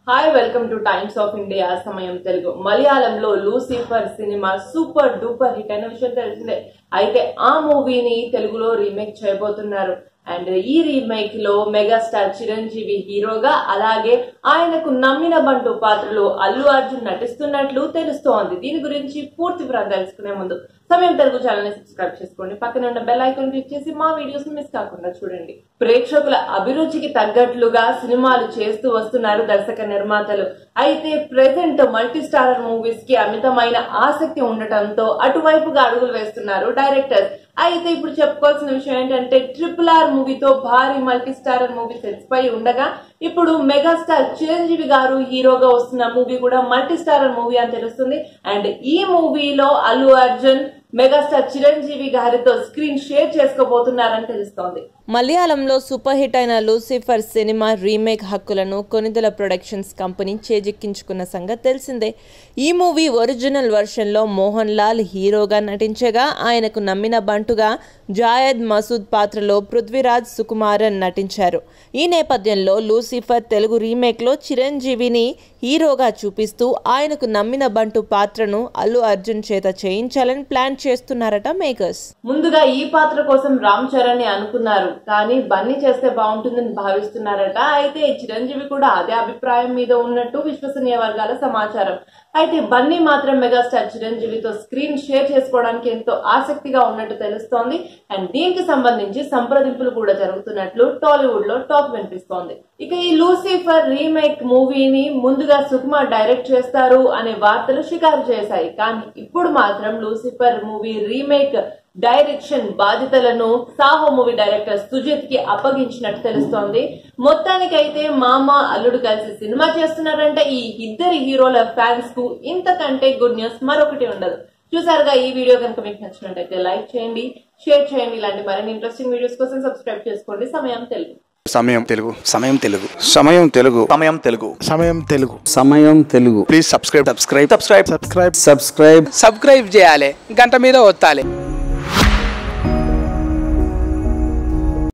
hi welcome to Times of India Samayam Telugu మలయాళంలో Lucifer cinema super duper hit అనే విషయం తెలిసిందే అయితే ఆ మూవీని తెలుగులో రీమేక్ చేయబోతున్నారు అండ్ ఈ రీమేక్ లో మెగాస్టార్ చిరంజీవి హీరోగా అలాగే ఆయనకు నమ్మిన బంటు పాత్రలో అల్లు అర్జున్ నటిస్తున్నట్లు తెలుస్తోంది దీని గురించి పూర్తి వివరాలు తెలుసుకునే ముందు సమయం తెలుగు ఛానల్ ని సబ్స్క్రైబ్ చేసుకోండి పక్కన ఉన్న బెల్ ఐకాన్ క్లిక్ చేసి మా వీడియోస్ మిస్ కాకుండా చూడండి ప్రేక్షకుల అభిరుచికి తగ్గట్లుగా సినిమాలు చేస్తూ వస్తున్నారు దర్శక నిర్మాతలు అయితే ప్రెసెంట్ మల్టీ స్టారర్ మూవీస్ కి అమితమైన ఆసక్తి ఉండటంతో అటువైపుగా అడుగులు వేస్తున్నారు డైరెక్టర్స్ అయితే ఇప్పుడు చెప్పుకోవాల్సిన విషయం ఏంటంటే ట్రిపుల్ ఆర్ మూవీతో భారీ మల్టీ స్టారర్ మూవీ సెట్స్ పై ఉండగా ఇప్పుడు మెగాస్టార్ చిరంజీవి గారు హీరోగా వస్తున్న మూవీ కూడా మల్టీ స్టారర్ మూవీ అని తెలుస్తుంది అండ్ ఈ మూవీలో అల్లు అర్జున్ మెగాస్టార్ చిరంజీవి గారితో స్క్రీన్ షేర్ చేసుకోబోతున్నారని తెలుస్తోంది మలయాళంలో సూపర్ హిట్ అయిన లూసిఫర్ సినిమా రీమేక్ హక్కులను కొనిదల ప్రొడక్షన్స్ కంపెనీ చేజిక్కించుకున్న సంగతి తెలిసిందే ఈ మూవీ ఒరిజినల్ వెర్షన్లో మోహన్ లాల్ హీరోగా నటించగా ఆయనకు నమ్మిన బంటుగా జాయద్ మసూద్ పాత్రలో పృథ్వీరాజ్ సుకుమారన్ నటించారు ఈ నేపథ్యంలో లూసిఫర్ తెలుగు రీమేక్లో చిరంజీవిని హీరోగా చూపిస్తూ ఆయనకు నమ్మిన బంటు పాత్రను అల్లు అర్జున్ చేత చేయించాలని ప్లాన్ చేస్తున్నారట మేకర్స్ ముందుగా ఈ పాత్ర కోసం రామ్ చరణ్ ని అనుకున్నారు కానీ బన్నీ చేస్తే బాగుంటుందని భావిస్తున్నారట అయితే చిరంజీవి కూడా అదే అభిప్రాయం మీద ఉన్నట్టు విశ్వసనీయ వర్గాల సమాచారం అయితే బన్నీ మాత్రం మెగాస్టార్ చిరంజీవితో స్క్రీన్ షేర్ చేసుకోవడానికి ఎంతో ఆసక్తిగా ఉన్నట్టు తెలుస్తోంది అండ్ దీనికి సంబంధించి సంప్రదింపులు కూడా జరుగుతున్నట్లు టాలీవుడ్ లో టాక్ వినిపిస్తోంది ఇక ఈ లూసిఫర్ రీమేక్ మూవీని ముందుగా సుకుమార్ డైరెక్ట్ చేస్తారు అనే వార్తలు షికారు చేశాయి కానీ ఇప్పుడు మాత్రం లూసిఫర్ మూవీ రీమేక్ డైరెక్షన్ బాధ్యతలను సాహో మూవీ డైరెక్టర్ సుజిత్ కి అప్పగించినట్టు తెలుస్తోంది మొత్తానికైతే మామ అల్లుడు కలిసి సినిమా చేస్తున్నారంటే ఈ ఇద్దరి హీరోల ఫ్యాన్స్ కు ఇంతకంటే గుడ్ న్యూస్ మరొకటి ఉండదు చూసారుగా ఈ వీడియో కనుక మీకు నచ్చినట్టయితే లైక్ చేయండి షేర్ చేయండి ఇలాంటి మరిన్ని ఇంట్రెస్టింగ్ వీడియోస్ కోసం సబ్స్క్రైబ్ చేసుకోండి సమయం Telugu Samayam Telugu Samayam Telugu Samayam Telugu Samayam Telugu Samayam Telugu Samayam Telugu please subscribe subscribe subscribe subscribe subscribe subscribe చేయాలి గంట మీద ఒత్తాలి